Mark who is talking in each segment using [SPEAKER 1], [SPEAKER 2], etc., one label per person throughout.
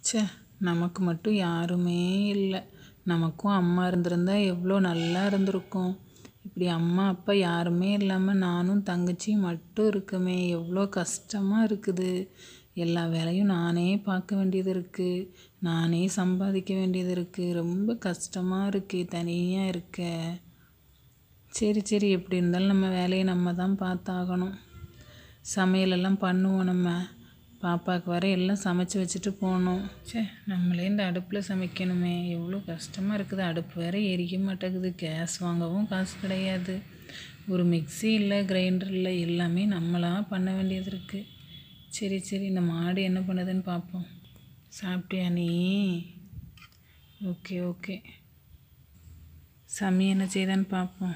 [SPEAKER 1] ச்சே நமக்கு மட்டும் யாருமே இல்லை நமக்கும் அம்மா இருந்திருந்தா எவ்வளோ நல்லா இருந்திருக்கும் இப்படி அம்மா அப்பா யாருமே இல்லாமல் நானும் தங்கச்சியும் மட்டும் இருக்கமே எவ்வளோ கஷ்டமாக இருக்குது எல்லா வேலையும் நானே பார்க்க வேண்டியது இருக்குது நானே சம்பாதிக்க வேண்டியது இருக்குது ரொம்ப கஷ்டமாக இருக்கு தனியாக இருக்க சரி சரி எப்படி இருந்தாலும் நம்ம வேலையை நம்ம தான் பார்த்தாகணும் சமையலெல்லாம் பண்ணுவோம் நம்ம பாப்பாவுக்கு வர எல்லாம் சமைச்சு வச்சுட்டு போகணும் சே நம்மளே இந்த அடுப்பில் சமைக்கணுமே எவ்வளோ கஷ்டமாக இருக்குது அடுப்பு வேற எரிக்க மாட்டேங்குது கேஸ் வாங்கவும் காசு கிடையாது ஒரு மிக்ஸி இல்லை கிரைண்டர் இல்லை எல்லாமே நம்மளாக பண்ண வேண்டியது இருக்குது சரி சரி இந்த மாடு என்ன பண்ணுதுன்னு பார்ப்போம் சாப்பிட்டியா நீ ஓகே ஓகே சமி என்ன செய்தான்னு பார்ப்போம்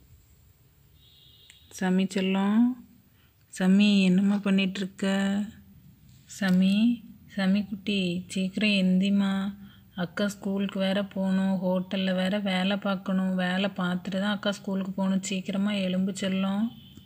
[SPEAKER 1] சமி செல்லம் சமி என்னம்மா பண்ணிகிட்ருக்க சமி சமி குட்டி சீக்கிரம் எந்திம்மா அக்கா ஸ்கூலுக்கு வேற போகணும் ஹோட்டலில் வேற வேலை பார்க்கணும் வேலை பார்த்துட்டு தான் அக்கா ஸ்கூலுக்கு போகணும் சீக்கிரமாக எலும்பு செல்லும்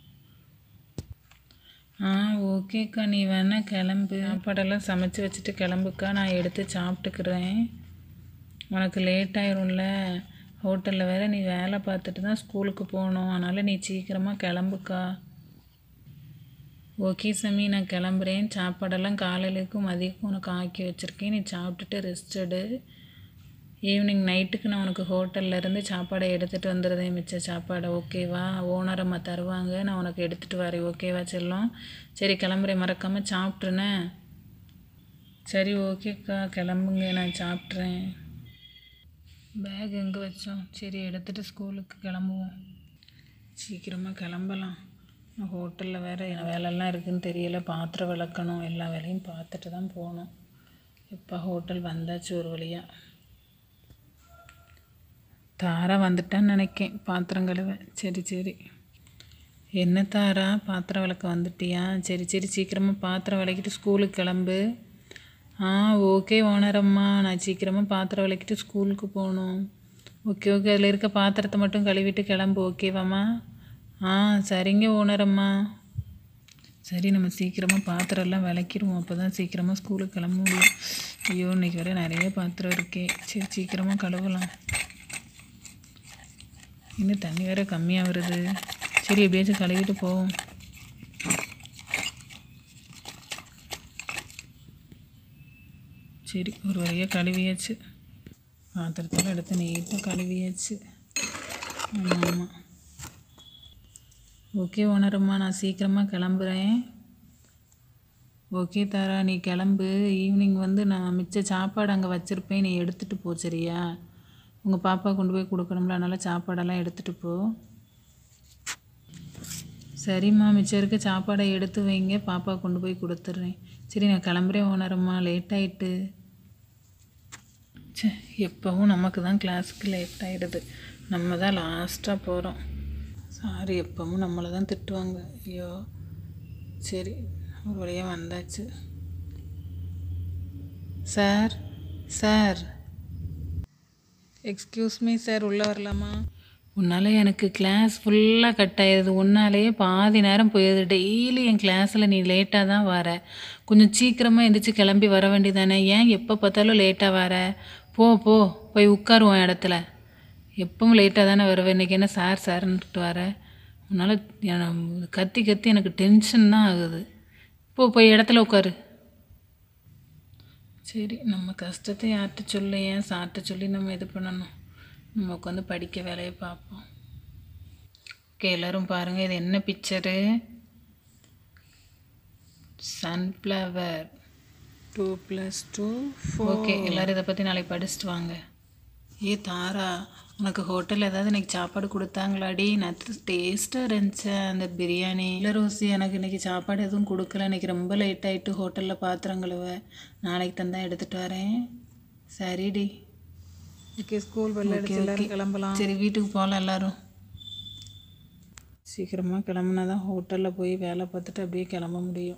[SPEAKER 1] ஆ ஓகேக்கா நீ வேணா கிளம்பு சாப்பாடெல்லாம் சமைச்சு வச்சுட்டு கிளம்புக்கா நான் எடுத்து சாப்பிட்டுக்கிறேன் உனக்கு லேட் ஆயிரும்ல ஹோட்டலில் வேற நீ வேலை பார்த்துட்டு தான் ஸ்கூலுக்கு போகணும் அதனால் நீ சீக்கிரமாக கிளம்புக்கா ஓகே சாமி நான் கிளம்புறேன் சாப்பாடெல்லாம் காலையிலேக்கும் மதியக்கும் உனக்கு ஆக்கி வச்சுருக்கேன் நீ சாப்பிட்டுட்டு ரெஸ்ட் எடு ஈவினிங் நைட்டுக்கு நான் உனக்கு ஹோட்டல்ல இருந்து சாப்பாடை எடுத்துகிட்டு வந்துடுறேன் மிச்ச சாப்பாடை ஓகேவா ஓனர் அம்மா தருவாங்க நான் உனக்கு எடுத்துகிட்டு வரேன் ஓகேவா செல்லம் சரி கிளம்புறேன் மறக்காமல் சாப்பிட்ருனே சரி ஓகேக்கா கிளம்புங்க நான் சாப்பிட்றேன் பேக் எங்கே வச்சோம் சரி எடுத்துகிட்டு ஸ்கூலுக்கு கிளம்புவோம் சீக்கிரமாக கிளம்பலாம் நான் ஹோட்டலில் வேறு என்ன வேலைலாம் இருக்குதுன்னு தெரியல பாத்திரம் விளக்கணும் எல்லா வேலையும் பார்த்துட்டு தான் போகணும் இப்போ ஹோட்டல் வந்தாச்சு ஒரு வழியாக தாரா வந்துட்டான்னு நினைக்கேன் பாத்திரம் கழுவ சரி சரி என்ன தாரா பாத்திரம் விளக்க வந்துட்டியா சரி சரி சீக்கிரமாக பாத்திரம் விளக்கிட்டு ஸ்கூலுக்கு கிளம்பு ஆ ஓகே ஓனரம்மா நான் சீக்கிரமாக பாத்திரம் விளக்கிட்டு ஸ்கூலுக்கு போகணும் ஓகே ஓகே அதில் இருக்க பாத்திரத்தை மட்டும் கழுவிட்டு கிளம்பு ஓகேவாம்மா ஆ சரிங்க ஓனரம்மா சரி நம்ம சீக்கிரமாக பாத்திரம் எல்லாம் விளக்கிடுவோம் அப்போ தான் சீக்கிரமாக ஸ்கூலுக்கு கிளம்ப முடியும் ஐயோ இன்னைக்கு வர நிறைய பாத்திரம் இருக்கே சரி சீக்கிரமாக கழுவலாம் இன்னும் தண்ணி வேற கம்மியாக வருது சரி எப்படியாச்சும் கழுவிட்டு போவோம் சரி ஒரு வழியாக கழுவியாச்சு பாத்திரத்தில் எடுத்து நீட்டாக கழுவியாச்சு ஆமாம் ஆமாம் ஓகே ஓனரம்மா நான் சீக்கிரமாக கிளம்புறேன் ஓகே தாரா நீ கிளம்பு ஈவினிங் வந்து நான் மிச்ச சாப்பாடு அங்கே வச்சுருப்பேன் நீ எடுத்துகிட்டு போ சரியா உங்கள் பாப்பா கொண்டு போய் கொடுக்கணும்ல அதனால் சாப்பாடெல்லாம் எடுத்துகிட்டு போ சரிம்மா மிச்சம் இருக்க சாப்பாடை எடுத்து வைங்க பாப்பா கொண்டு போய் கொடுத்துட்றேன் சரி நான் கிளம்புறேன் ஓனரம்மா லேட் ஆயிட்டு ச்சே எப்போவும் நமக்கு தான் கிளாஸுக்கு லேட் ஆகிடுது நம்ம தான் லாஸ்ட்டாக போகிறோம் சாரி எப்பவும் நம்மளை தான் திட்டுவாங்க ஐயோ சரி ஒரு வழியாக வந்தாச்சு sir sir excuse me sir உள்ளே வரலாமா உன்னால் எனக்கு கிளாஸ் ஃபுல்லாக கட் ஆயிடுது உன்னாலேயே பாதி நேரம் போயிடுது டெய்லி என் கிளாஸில் நீ லேட்டாக தான் வர கொஞ்சம் சீக்கிரமாக எந்திரிச்சு கிளம்பி வர வேண்டியதானே ஏன் எப்போ பார்த்தாலும் லேட்டாக வர போ போ போய் உட்காருவோம் இடத்துல எப்பவும் லேட்டாக தானே வருவேன் இன்றைக்கி என்ன சார் சார்ன்ட்டு வர உன்னால் என- கத்தி கத்தி எனக்கு டென்ஷன் தான் ஆகுது போ போய் இடத்துல உட்காரு சரி நம்ம கஷ்டத்தை யார்கிட்ட சொல்ல ஏன் சார்கிட்ட சொல்லி நம்ம இது பண்ணணும் நம்ம உட்காந்து படிக்க வேலையை பார்ப்போம் ஓகே எல்லோரும் பாருங்கள் இது என்ன picture sunflower
[SPEAKER 2] two plus two
[SPEAKER 1] okay எல்லோரும் இதை பற்றி நாளைக்கு படிச்சுட்டு வாங்க ஏ தாரா உனக்கு ஹோட்டலில் ஏதாவது இன்னைக்கு சாப்பாடு கொடுத்தாங்களாடி நான் டேஸ்ட்டாக இருந்துச்சு அந்த பிரியாணி இல்லை ரோசி எனக்கு இன்னைக்கு சாப்பாடு எதுவும் கொடுக்கல இன்னைக்கு ரொம்ப லேட் ஆகிட்டு ஹோட்டலில் பாத்திரம் கழுவ நாளைக்கு தந்தா எடுத்துகிட்டு வரேன் சரிடி
[SPEAKER 2] ஓகே ஸ்கூல் வெள்ள அடிச்சு எல்லாரும் கிளம்பலாம்
[SPEAKER 1] சரி வீட்டுக்கு போகலாம் எல்லாரும் சீக்கிரமாக கிளம்புனா தான் ஹோட்டலில் போய் வேலை பார்த்துட்டு அப்படியே கிளம்ப முடியும்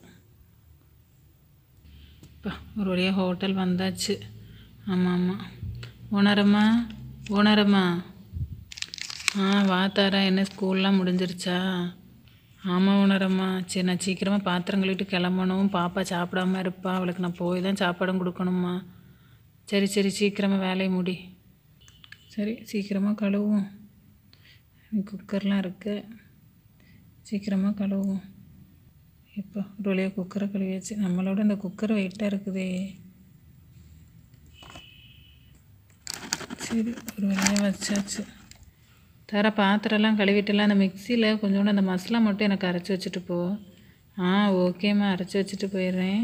[SPEAKER 1] இப்போ ஒரு வழியாக ஹோட்டல் வந்தாச்சு ஆமாம் ஆமாம் ஓனரம்மா ஓனரம்மா ஆ வா தாரா என்ன ஸ்கூல்லாம் முடிஞ்சிருச்சா ஆமாம் உணரம்மா சரி நான் சீக்கிரமாக பாத்திரம் கழுவிட்டு கிளம்பணும் பாப்பா சாப்பிடாம இருப்பா அவளுக்கு நான் போய் தான் சாப்பாடும் கொடுக்கணும்மா சரி சரி சீக்கிரமாக வேலையை முடி சரி சீக்கிரமாக கழுவுவோம் குக்கர்லாம் இருக்கு சீக்கிரமாக கழுவுவோம் இப்போ ஒரு வழியாக குக்கரை கழுவியாச்சு நம்மளோட இந்த குக்கர் வெயிட்டாக இருக்குதே சரி ஒரு வழியாக வச்சாச்சு தர பாத்திரம்லாம் கழுவிட்டுலாம் அந்த மிக்சியில் கொஞ்சோண்டு அந்த மசாலா மட்டும் எனக்கு அரைச்சி வச்சுட்டு போ ஆ ஓகேம்மா அரைச்சி வச்சுட்டு போயிடுறேன்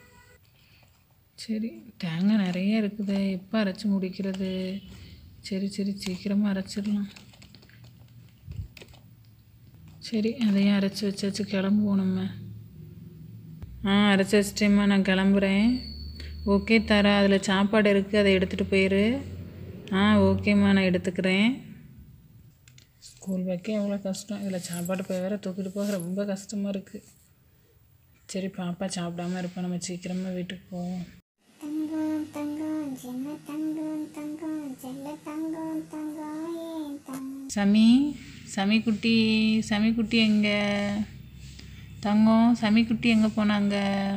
[SPEAKER 1] சரி தேங்காய் நிறைய இருக்குது எப்போ அரைச்சி முடிக்கிறது சரி சரி சீக்கிரமாக அரைச்சிடலாம் சரி அதையும் அரைச்சி வச்சாச்சு கிளம்புவோம் நம்ம ஆ அரைச்சி வச்சிட்டேம்மா நான் கிளம்புறேன் ஓகே தரா அதில் சாப்பாடு இருக்குது அதை எடுத்துகிட்டு போயிரு ஆ ஓகேம்மா நான் எடுத்துக்கிறேன் ஸ்கூல் வைக்க எவ்வளோ கஷ்டம் இதில் சாப்பாடு போய் வேற தூக்கிட்டு போக ரொம்ப கஷ்டமாக இருக்குது சரி பாப்பா சாப்பிடாம இருப்போம் நம்ம சீக்கிரமாக வீட்டுக்கு போவோம்
[SPEAKER 3] தங்கம் தங்கம் சின்ன தங்கம் தங்கம் செல்ல தங்கம் தங்கம் ஏன் தங்கம்
[SPEAKER 1] சமி சமி குட்டி சமி குட்டி எங்க தங்கம் சமி குட்டி எங்கே போனாங்க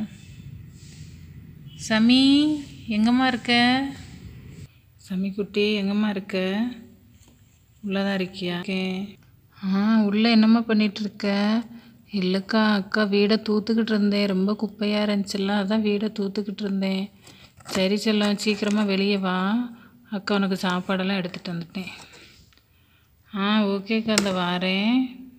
[SPEAKER 1] சமி எங்கம்மா இருக்க சமி குட்டி எங்கம்மா இருக்க உள்ளதான் இருக்கியா ஓகே ஆ உள்ளே என்னம்மா பண்ணிட்டு இருக்க இல்லைக்கா அக்கா வீடை தூத்துக்கிட்டு இருந்தேன் ரொம்ப குப்பையாக இருந்துச்சுல்ல அதான் வீடை தூத்துக்கிட்டு இருந்தேன் சரி செல்லம் சீக்கிரமாக வெளியே வா அக்கா உனக்கு சாப்பாடெல்லாம் எடுத்துகிட்டு வந்துட்டேன் ஆ ஓகேக்கா இந்த வாரேன்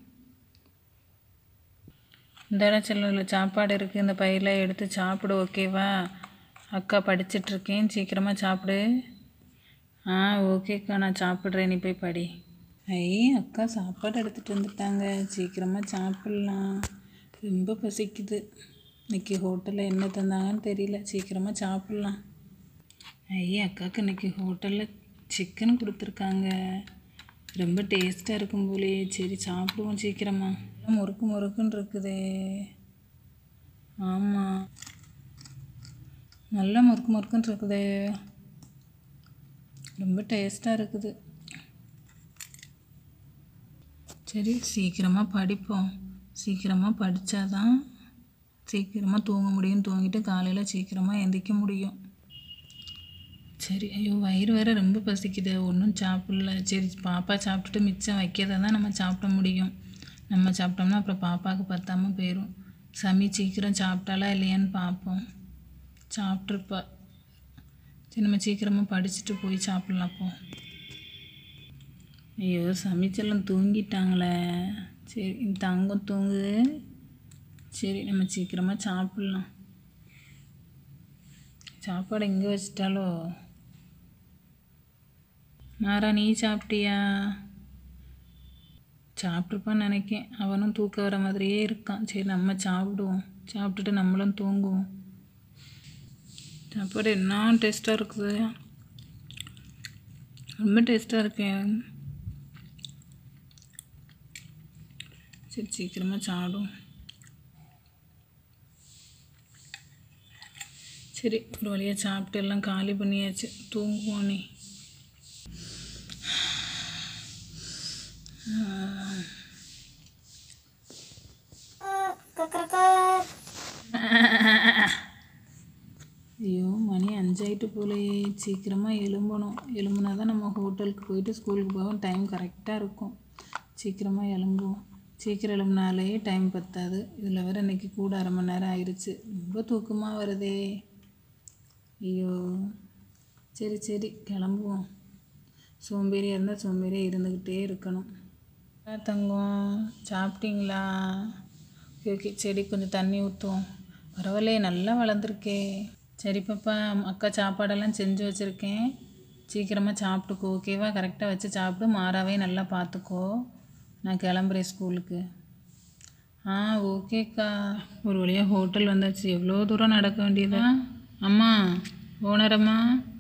[SPEAKER 1] இந்த செல்லில் சாப்பாடு இருக்குது இந்த பையில எடுத்து சாப்பிடு ஓகேவா அக்கா படிச்சிட்ருக்கேன் சீக்கிரமாக சாப்பிடு ஆ ஓகேக்கா நான் சாப்பிட்றேன் நீ போய் படி ஐ அக்கா சாப்பாடு எடுத்துகிட்டு வந்துட்டாங்க சீக்கிரமாக சாப்பிட்லாம் ரொம்ப பசிக்குது இன்னைக்கு ஹோட்டலில் என்ன தந்தாங்கன்னு தெரியல சீக்கிரமாக சாப்பிட்லாம் ஐ அக்காவுக்கு இன்னைக்கு ஹோட்டலில் சிக்கன் கொடுத்துருக்காங்க ரொம்ப டேஸ்ட்டாக இருக்கும் போலே சரி சாப்பிடுவோம் சீக்கிரமா முறுக்கு முறுக்குன்னு இருக்குதே ஆமாம் நல்லா முறுக்கு முறுக்குன்னு இருக்குதே ரொம்ப டேஸ்ட்டாக இருக்குது சரி சீக்கிரமாக படிப்போம் சீக்கிரமாக படித்தாதான் சீக்கிரமாக தூங்க முடியும் தூங்கிட்டு காலையில் சீக்கிரமாக எந்திரிக்க முடியும் சரி ஐயோ வயிறு வேற ரொம்ப பசிக்குது ஒன்றும் சாப்பிடல சரி பாப்பா சாப்பிட்டுட்டு மிச்சம் வைக்கிறதா தான் நம்ம சாப்பிட முடியும் நம்ம சாப்பிட்டோம்னா அப்புறம் பாப்பாவுக்கு பத்தாம போயிடும் சமி சீக்கிரம் சாப்பிட்டாலா இல்லையான்னு பார்ப்போம் சாப்பிட்ருப்பா சரி நம்ம சீக்கிரமாக படிச்சுட்டு போய் சாப்பிட்லாம் அப்போ ஐயோ சமைச்செல்லாம் தூங்கிட்டாங்களே சரி இந்த தங்கம் தூங்கு சரி நம்ம சீக்கிரமாக சாப்பிட்லாம் சாப்பாடு எங்கே வச்சிட்டாலோ மாறா நீ சாப்பிட்டியா சாப்பிட்ருப்பான்னு நினைக்கேன் அவனும் தூக்க வர மாதிரியே இருக்கான் சரி நம்ம சாப்பிடுவோம் சாப்பிட்டுட்டு நம்மளும் தூங்குவோம் சாப்பாடு என்ன டேஸ்ட்டாக இருக்குது ரொம்ப டேஸ்ட்டாக இருக்கேன் சரி சீக்கிரமாக சாப்பிடுவோம் சரி ஒரு வழியாக சாப்பிட்டு எல்லாம் காலி பண்ணியாச்சு தூங்குவோம் நீ
[SPEAKER 3] கக்கரக்கர்
[SPEAKER 1] ஐயோ மணி அஞ்சாயிட்டு போலையே சீக்கிரமாக எழும்பணும் எழும்புனா தான் நம்ம ஹோட்டலுக்கு போயிட்டு ஸ்கூலுக்கு போக டைம் கரெக்டாக இருக்கும் சீக்கிரமாக எழும்புவோம் சீக்கிரம் எழும்புனாலே டைம் பத்தாது இதில் வேற இன்னைக்கு கூட அரை மணி நேரம் ஆயிடுச்சு ரொம்ப தூக்கமாக வருதே ஐயோ சரி சரி கிளம்புவோம் சோம்பேறியாக இருந்தால் சோம்பேறியாக இருந்துக்கிட்டே இருக்கணும் ஆ, தங்கம் சாப்பிட்டீங்களா ஓகே ஓகே செடி கொஞ்சம் தண்ணி ஊற்றுவோம் பரவாயில்லையே நல்லா வளர்ந்துருக்கே சரி பாப்பா அக்கா சாப்பாடெல்லாம் செஞ்சு வச்சுருக்கேன் சீக்கிரமாக சாப்பிட்டுக்கோ ஓகேவா கரெக்டாக வச்சு சாப்பிடு மாறாவே நல்லா பார்த்துக்கோ நான் கிளம்புறேன் ஸ்கூலுக்கு ஆ ஓகேக்கா ஒரு வழியாக ஹோட்டல் வந்தாச்சு எவ்வளோ தூரம் நடக்க வேண்டியதா அம்மா ஓனர் அம்மா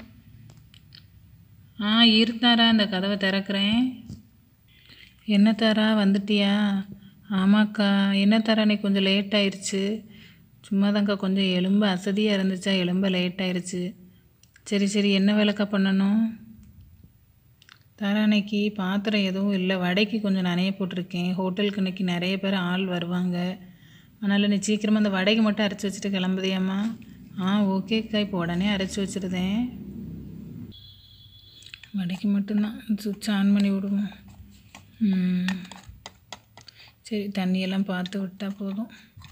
[SPEAKER 1] ஆ இருந்தாரா இந்த கதவை திறக்கிறேன் என்ன தாரா வந்துட்டியா ஆமாக்கா என்ன தாரா நீ கொஞ்சம் லேட் ஆயிடுச்சு சும்மா தான்க்கா கொஞ்சம் எலும்பு அசதியாக இருந்துச்சா எலும்பு லேட் ஆயிடுச்சு சரி சரி என்ன வேலைக்கா பண்ணணும் தர அன்னைக்கு பாத்திரம் எதுவும் இல்லை வடைக்கு கொஞ்சம் நிறைய போட்டிருக்கேன் ஹோட்டலுக்கு இன்னைக்கு நிறைய பேர் ஆள் வருவாங்க அதனால் நீ சீக்கிரமாக அந்த வடைக்கு மட்டும் அரைச்சி வச்சுட்டு கிளம்புதியாம்மா ஆ ஓகேக்கா இப்போ உடனே அரைச்சி வச்சுருதேன் வடைக்கு மட்டும்தான் சுவிட்ச் ஆன் பண்ணி விடுவோம் ம். சரி தண்ணியெல்லாம் பார்த்து விட்டால் போதும்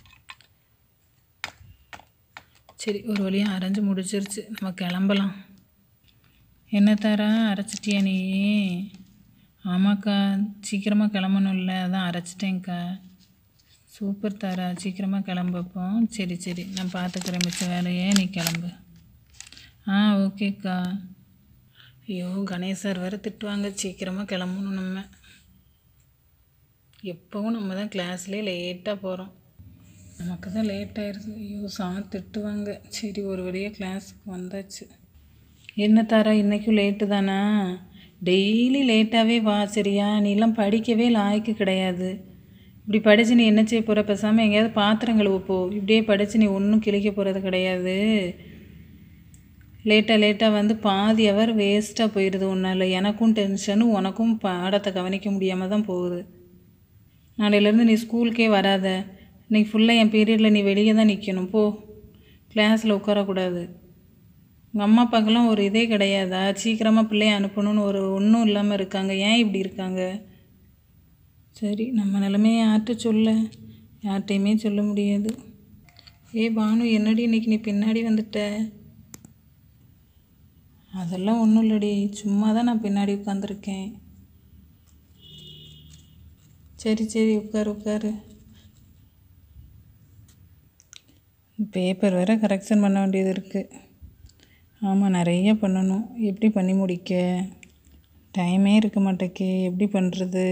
[SPEAKER 1] சரி ஒரு வழியாக அரைஞ்சு முடிச்சிருச்சு நம்ம கிளம்பலாம் என்ன தாரா அரைச்சிட்டியா நீ ஆமாக்கா சீக்கிரமாக கிளம்பணும்ல அதான் அரைச்சிட்டேங்க்கா சூப்பர் தாரா சீக்கிரமாக கிளம்பப்போ சரி சரி நான் பார்த்துக்கிறேன் மிச்ச வேலையே நீ கிளம்பு ஆ ஓகேக்கா ஐயோ கணேசர் வேறு திட்டுவாங்க சீக்கிரமாக கிளம்பணும் நம்ம எப்போவும் நம்ம தான் கிளாஸ்லேயே லேட்டாக போகிறோம் நமக்கு தான் லேட் ஆயிடுது ஐயோ சா திட்டுவாங்க சரி ஒரு வழியாக கிளாஸுக்கு வந்தாச்சு என்ன தாரா இன்றைக்கும் லேட்டு தானா டெய்லி லேட்டாகவே வா சரியா நீலாம் படிக்கவே லாய்க்கு கிடையாது இப்படி படித்து நீ என்ன செய்ய போகிற பேசாமல் எங்கேயாவது பாத்திரம் கழுவ போ இப்படியே படித்து நீ ஒன்றும் கிழிக்க போகிறது கிடையாது லேட்டாக லேட்டாக வந்து பாதி அவர் வேஸ்ட்டாக போயிடுது உன்னால் எனக்கும் டென்ஷனு உனக்கும் பாடத்தை கவனிக்க முடியாமல் தான் போகுது நாளையிலேருந்து நீ ஸ்கூலுக்கே வராத இன்னைக்கு ஃபுல்லாக என் பீரியடில் நீ வெளியே தான் நிற்கணும் போ கிளாஸில் உட்காரக்கூடாது உங்கள் அம்மா அப்பாக்கெல்லாம் ஒரு இதே கிடையாதா சீக்கிரமாக பிள்ளைய அனுப்பணும்னு ஒரு ஒன்றும் இல்லாமல் இருக்காங்க ஏன் இப்படி இருக்காங்க சரி நம்ம நிலமையை யார்கிட்ட சொல்ல யார்கிட்டையுமே சொல்ல முடியாது ஏ பானு என்னடி இன்னைக்கு நீ பின்னாடி வந்துட்ட அதெல்லாம் ஒன்றும் இல்லடி சும்மா தான் நான் பின்னாடி உட்காந்துருக்கேன் சரி சரி உட்காரு உட்காரு பேப்பர் வேறு கரெக்ஷன் பண்ண வேண்டியது இருக்குது ஆமாம் நிறைய பண்ணணும் எப்படி பண்ணி முடிக்க டைமே இருக்க மாட்டேக்கே எப்படி பண்ணுறது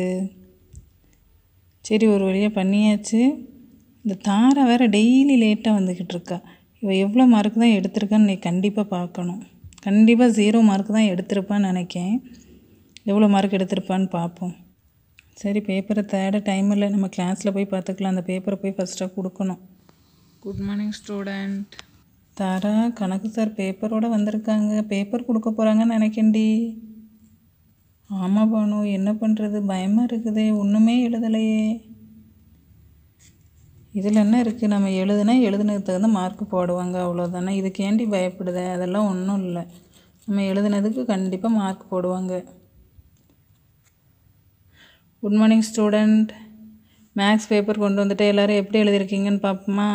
[SPEAKER 1] சரி ஒரு வழியாக பண்ணியாச்சு இந்த தாரா வேறு டெய்லி லேட்டாக வந்துக்கிட்டு இருக்கா இவள் எவ்வளோ மார்க் தான் எடுத்திருக்கான்னு நீ கண்டிப்பாக பார்க்கணும் கண்டிப்பாக ஜீரோ மார்க் தான் எடுத்திருப்பான்னு நினைக்கேன் எவ்வளோ மார்க் எடுத்திருப்பான்னு பார்ப்போம் சரி பேப்பரை தேட டைம் இல்லை நம்ம கிளாஸில் போய் பார்த்துக்கலாம் அந்த பேப்பரை போய் ஃபஸ்ட்டாக கொடுக்கணும்
[SPEAKER 2] குட் மார்னிங் ஸ்டூடெண்ட்
[SPEAKER 1] தாரா கணக்கு சார் பேப்பரோட வந்திருக்காங்க பேப்பர் கொடுக்க போகிறாங்கன்னு நினைக்கேன்டி ஆமாம் பானு என்ன பண்ணுறது பயமாக இருக்குதே ஒன்றுமே எழுதலையே இதில் என்ன இருக்குது நம்ம எழுதுனா எழுதுனதுக்கு தகுந்த மார்க் போடுவாங்க அவ்வளோதானே இதுக்கு ஏண்டி பயப்படுத அதெல்லாம் ஒன்றும் இல்லை நம்ம எழுதுனதுக்கு கண்டிப்பாக மார்க் போடுவாங்க good morning student maths paper கொண்டு வந்துட்டு எல்லோரும் எப்படி எழுதியிருக்கீங்கன்னு பார்ப்போமா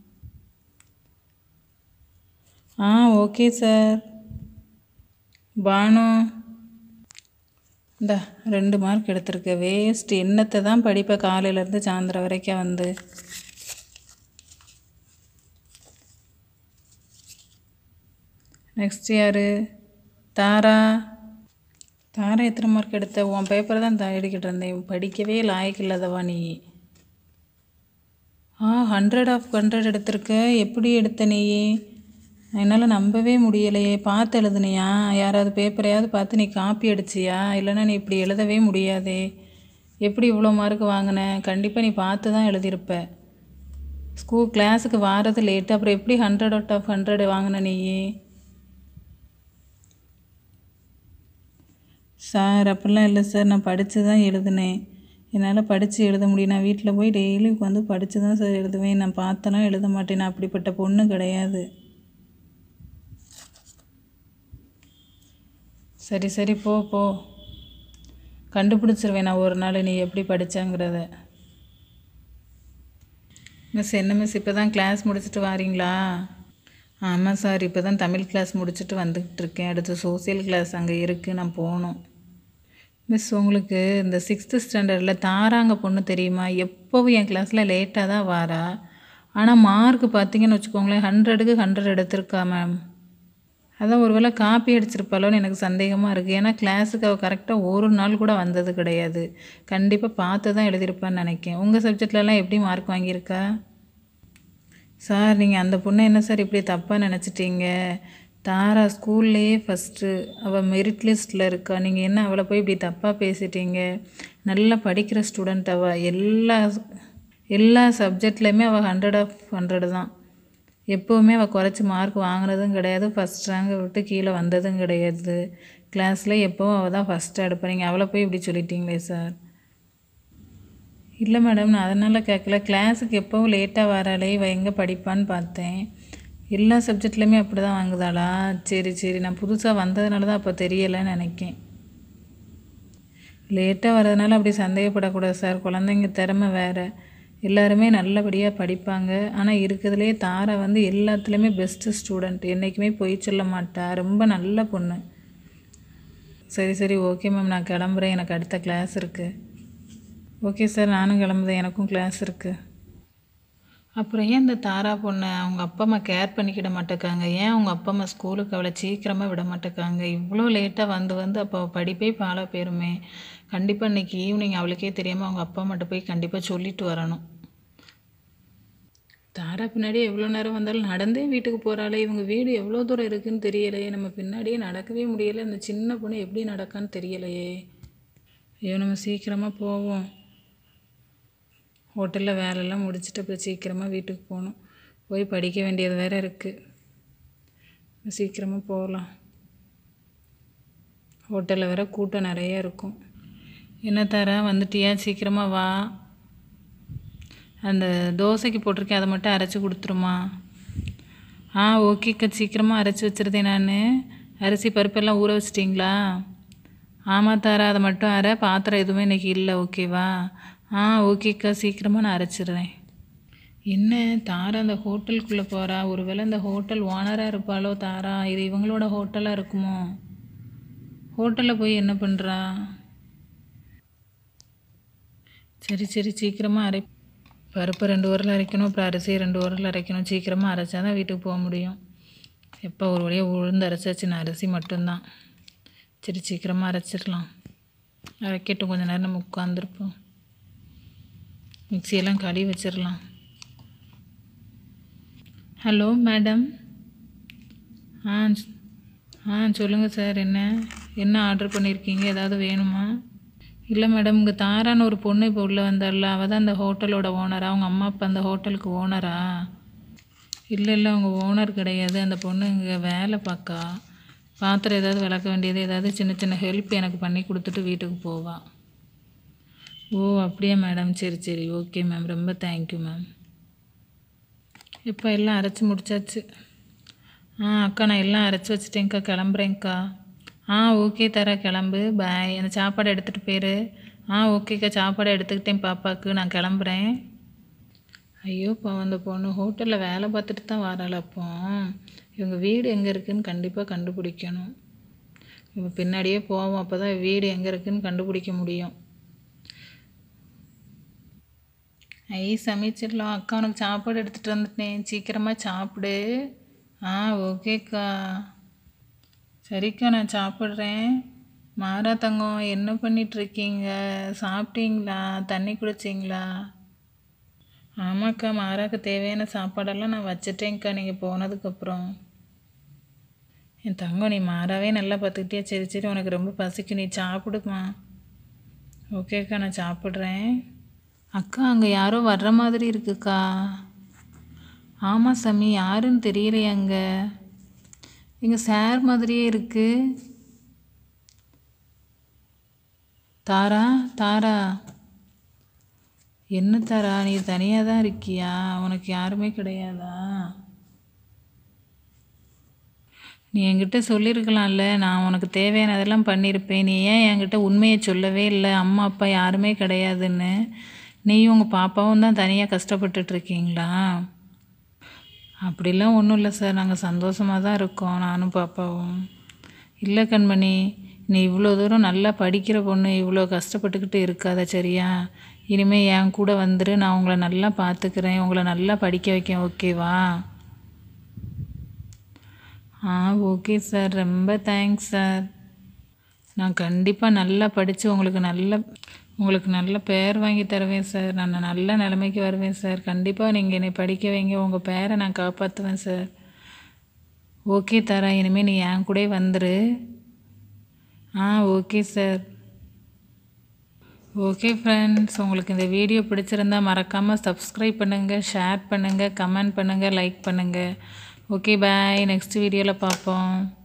[SPEAKER 1] ஆ ஓகே சார் பானு இந்த ரெண்டு மார்க் எடுத்திருக்க வேஸ்ட் என்னத்தை தான் படிப்ப காலையிலேருந்து சாயந்தரம் வரைக்கும் வந்து நெக்ஸ்ட் யார் தாரா தாரா எத்தனை மார்க் எடுத்த உன் பேப்பரை தான் தேடிக்கிட்டு இருந்தேன் படிக்கவே லாயக்கு இல்லாதவா நீ ஆ ஹண்ட்ரட் ஆஃப் ஹண்ட்ரட் எடுத்திருக்க எப்படி எடுத்த நீ என்னால் நம்பவே முடியலையே பார்த்து எழுதுனியா யாராவது பேப்பரையாவது பார்த்து நீ காப்பி அடிச்சியா இல்லைன்னா நீ இப்படி எழுதவே முடியாதே எப்படி இவ்வளோ மார்க் வாங்கின கண்டிப்பாக நீ பார்த்து தான் எழுதியிருப்ப ஸ்கூல் கிளாஸுக்கு வாரது லேட்டு அப்புறம் எப்படி ஹண்ட்ரட் அவுட் ஆஃப் ஹண்ட்ரட் வாங்கின நீ சார் அப்படிலாம் இல்லை சார் நான் படித்து தான் எழுதினேன் என்னால் படித்து எழுத முடியும் நான் வீட்டில் போய் டெய்லி உட்காந்து படித்து தான் சார் எழுதுவேன் நான் பார்த்தெல்லாம் எழுத மாட்டேன் நான் அப்படிப்பட்ட பொண்ணு கிடையாது சரி சரி போ போ கண்டுபிடிச்சிருவேன் நான் ஒரு நாள் நீ எப்படி படித்தாங்கிறத மிஸ் என்ன மிஸ் இப்போ தான் கிளாஸ் முடிச்சுட்டு வாரீங்களா ஆமாம் சார் இப்போ தான் தமிழ் கிளாஸ் முடிச்சுட்டு வந்துக்கிட்டு இருக்கேன் அடுத்து சோசியல் கிளாஸ் அங்கே இருக்குது நான் போகணும் மிஸ் உங்களுக்கு இந்த சிக்ஸ்த்து ஸ்டாண்டர்டில் தாராங்க பொண்ணு தெரியுமா எப்போவும் என் கிளாஸில் லேட்டாக தான் வாரா ஆனால் மார்க் பார்த்தீங்கன்னு வச்சுக்கோங்களேன் ஹண்ட்ரடுக்கு ஹண்ட்ரட் எடுத்திருக்கா மேம் அதான் ஒரு வேளை காப்பி அடிச்சிருப்பாளோன்னு எனக்கு சந்தேகமாக இருக்குது ஏன்னா கிளாஸுக்கு அவள் கரெக்டாக ஒரு நாள் கூட வந்தது கிடையாது கண்டிப்பாக பார்த்து தான் எழுதியிருப்பான்னு நினைக்கேன் உங்கள் சப்ஜெக்ட்லலாம் எப்படி மார்க் வாங்கியிருக்கா சார் நீங்கள் அந்த பொண்ணை என்ன சார் இப்படி தப்பாக நினச்சிட்டீங்க தாரா ஸ்கூல்லையே ஃபஸ்ட்டு அவள் மெரிட் லிஸ்ட்டில் இருக்கா நீங்கள் என்ன அவளை போய் இப்படி தப்பாக பேசிட்டீங்க நல்லா படிக்கிற ஸ்டூடெண்ட் அவள் எல்லா எல்லா சப்ஜெக்ட்லேயுமே அவள் ஹண்ட்ரட் ஆஃப் ஹண்ட்ரடு தான் எப்போவுமே அவள் குறைச்சி மார்க் வாங்கினதும் கிடையாது ஃபஸ்ட் ரேங்கை விட்டு கீழே வந்ததும் கிடையாது கிளாஸில் எப்போவும் அவள் தான் ஃபஸ்ட்டு எடுப்பேன் நீங்கள் அவளை போய் இப்படி சொல்லிட்டீங்களே சார் இல்லை மேடம் நான் அதனால் கேட்கல கிளாஸுக்கு எப்போவும் லேட்டாக வராளே இவள் எங்கே படிப்பான்னு பார்த்தேன் எல்லா சப்ஜெக்ட்லேயுமே அப்படி தான் வாங்குதாளா சரி சரி நான் புதுசாக வந்ததுனால தான் அப்போ தெரியலைன்னு நினைக்கேன் லேட்டாக வர்றதுனால அப்படி சந்தேகப்படக்கூடாது சார் குழந்தைங்க திறமை வேறு எல்லாருமே நல்லபடியாக படிப்பாங்க ஆனால் இருக்கிறதுலே தாரா வந்து எல்லாத்துலேயுமே பெஸ்ட்டு ஸ்டூடெண்ட் என்றைக்குமே பொய் சொல்ல மாட்டா ரொம்ப நல்ல பொண்ணு சரி சரி ஓகே மேம் நான் கிளம்புறேன் எனக்கு அடுத்த கிளாஸ் இருக்குது ஓகே சார் நானும் கிளம்புறேன் எனக்கும் கிளாஸ் இருக்குது அப்புறம் ஏன் இந்த தாரா பொண்ணை அவங்க அப்பா அம்மா கேர் பண்ணிக்கிட மாட்டேக்காங்க ஏன் அவங்க அப்பா அம்மா ஸ்கூலுக்கு அவளை சீக்கிரமாக விட மாட்டேக்காங்க இவ்வளோ லேட்டாக வந்து வந்து அப்போ அவள் படிப்பே பாழா போயிருமே கண்டிப்பாக இன்றைக்கி ஈவினிங் அவளுக்கே தெரியாமல் அவங்க அப்பா அம்மாட்ட போய் கண்டிப்பாக சொல்லிட்டு வரணும் தாரா பின்னாடி எவ்வளோ நேரம் வந்தாலும் நடந்தே வீட்டுக்கு போகிறாளே இவங்க வீடு எவ்வளோ தூரம் இருக்குன்னு தெரியலையே நம்ம பின்னாடியே நடக்கவே முடியலை இந்த சின்ன பொண்ணு எப்படி நடக்கான்னு தெரியலையே ஐயோ நம்ம சீக்கிரமாக போவோம் ஹோட்டலில் வேலையெல்லாம் முடிச்சுட்டு அப்புறம் சீக்கிரமாக வீட்டுக்கு போகணும் போய் படிக்க வேண்டியது வேறு இருக்குது சீக்கிரமாக போகலாம் ஹோட்டலில் வேற கூட்டம் நிறைய இருக்கும் என்ன தர வந்துட்டியா சீக்கிரமாக வா அந்த தோசைக்கு போட்டிருக்கேன் அதை மட்டும் அரைச்சி கொடுத்துருமா ஆ ஓகேக்கா சீக்கிரமாக அரைச்சி வச்சுருதேன் நான் அரிசி பருப்பெல்லாம் ஊற வச்சிட்டிங்களா ஆமாம் தாரா அதை மட்டும் அரை பாத்திரம் எதுவுமே இன்றைக்கி இல்லை ஓகேவா ஆ ஓகேக்கா சீக்கிரமாக நான் அரைச்சிடுறேன் என்ன தாரா அந்த ஹோட்டலுக்குள்ளே போகிறா ஒருவேளை இந்த ஹோட்டல் ஓனராக இருப்பாளோ தாரா இது இவங்களோட ஹோட்டலாக இருக்குமோ ஹோட்டலில் போய் என்ன பண்ணுறா சரி சரி சீக்கிரமாக அரை பருப்பு ரெண்டு உரல் அரைக்கணும் அப்புறம் அரிசி ரெண்டு உரல் அரைக்கணும் சீக்கிரமாக அரைச்சா தான் வீட்டுக்கு போக முடியும் எப்போ ஒரு வழியாக உளுந்து அரைச்சாச்சு நான் அரிசி மட்டும்தான் சரி சீக்கிரமாக அரைச்சிடலாம் அரைக்கட்டும் கொஞ்ச நேரம் நம்ம உட்காந்துருப்போம் மிக்சியெல்லாம் கழுவி வச்சிடலாம் ஹலோ மேடம் ஆ ஸ்- ஆ சொல்லுங்கள் சார் என்ன என்ன ஆர்டர் பண்ணியிருக்கீங்க ஏதாவது வேணுமா இல்லை மேடம் இங்கே தாரான்னு ஒரு பொண்ணு இப்போ உள்ளே வந்தால அவள் தான் அந்த ஹோட்டலோட ஓனரா அவங்க அம்மா அப்பா அந்த ஹோட்டலுக்கு ஓனரா இல்லை இல்லை அவங்க ஓனர் கிடையாது அந்த பொண்ணு இங்கே வேலை பார்க்கா பாத்திரம் ஏதாவது விளக்க வேண்டியது ஏதாவது சின்ன சின்ன ஹெல்ப் எனக்கு பண்ணி கொடுத்துட்டு வீட்டுக்கு போவா ஓ அப்படியா மேடம் சரி சரி ஓகே மேம் ரொம்ப தேங்க்யூ மேம் இப்போ எல்லாம் அரைச்சி முடிச்சாச்சு ஆ அக்கா நான் எல்லாம் அரைச்சி வச்சிட்டேங்க்கா கிளம்புறேங்க்கா ஆ ஓகே தர கிளம்பு பாய் அந்த சாப்பாடு எடுத்துகிட்டு போயிரு ஆ ஓகேக்கா சாப்பாடு எடுத்துக்கிட்டேன் பாப்பாவுக்கு நான் கிளம்புறேன் ஐயோ இப்போ அந்த பொண்ணு ஹோட்டலில் வேலை பார்த்துட்டு தான் வராள் அப்போ இவங்க வீடு எங்கே இருக்குன்னு கண்டிப்பாக கண்டுபிடிக்கணும் இவங்க பின்னாடியே போவோம் அப்போ தான் வீடு எங்கே இருக்குன்னு கண்டுபிடிக்க முடியும் ஐ சமைச்சிடலாம் அக்கா உனக்கு சாப்பாடு எடுத்துகிட்டு வந்துட்டேன் சீக்கிரமாக சாப்பிடு ஆ ஓகேக்கா சரிக்கா நான் சாப்பிட்றேன் மாறா தங்கம் என்ன பண்ணிகிட்ருக்கீங்க சாப்பிட்டீங்களா தண்ணி குடிச்சிங்களா ஆமாக்கா மாறாக்கு தேவையான சாப்பாடெல்லாம் நான் வச்சிட்டேங்க்கா நீங்கள் போனதுக்கப்புறம் என் தங்கம் நீ மாறாவே நல்லா பார்த்துக்கிட்டியா சரி சரி உனக்கு ரொம்ப பசிக்கும் நீ சாப்பிடுமா ஓகேக்கா நான் சாப்பிட்றேன் அக்கா அங்கே யாரோ வர்ற மாதிரி இருக்குக்கா ஆமாம் சாமி யாருன்னு தெரியலையே அங்கே இங்கே சார் மாதிரியே இருக்கு தாரா தாரா என்ன தாரா நீ தனியாக தான் இருக்கியா உனக்கு யாருமே கிடையாதா நீ என்கிட்ட சொல்லியிருக்கலாம்ல நான் உனக்கு தேவையானதெல்லாம் பண்ணியிருப்பேன் நீ ஏன் என்கிட்ட உண்மையை சொல்லவே இல்லை அம்மா அப்பா யாருமே கிடையாதுன்னு நீயும் உங்கள் பாப்பாவும் தான் தனியாக கஷ்டப்பட்டுட்டு இருக்கீங்களா அப்படிலாம் ஒன்றும் இல்லை சார் நாங்கள் சந்தோஷமாக தான் இருக்கோம் நானும் பாப்பாவும் இல்லை கண்மணி நீ இவ்வளோ தூரம் நல்லா படிக்கிற பொண்ணு இவ்வளோ கஷ்டப்பட்டுக்கிட்டு இருக்காத சரியா இனிமேல் என் கூட வந்துரு நான் உங்களை நல்லா பார்த்துக்கிறேன் உங்களை நல்லா படிக்க வைக்கேன் ஓகேவா ஆ ஓகே சார் ரொம்ப தேங்க்ஸ் சார் நான் கண்டிப்பாக நல்லா படித்து உங்களுக்கு நல்ல உங்களுக்கு நல்ல பேர் வாங்கி தருவேன் சார் நான் நல்ல நிலைமைக்கு வருவேன் சார் கண்டிப்பாக நீங்கள் என்னை படிக்க வைங்க உங்கள் பேரை நான் காப்பாற்றுவேன் சார் ஓகே தரேன் இனிமேல் நீ என் கூடயே வந்துரு ஆ ஓகே சார் ஓகே ஃப்ரெண்ட்ஸ் உங்களுக்கு இந்த வீடியோ பிடிச்சிருந்தா மறக்காமல் சப்ஸ்கிரைப் பண்ணுங்கள் ஷேர் பண்ணுங்கள் கமெண்ட் பண்ணுங்கள் லைக் பண்ணுங்கள் ஓகே பாய் நெக்ஸ்ட் வீடியோவில் பார்ப்போம்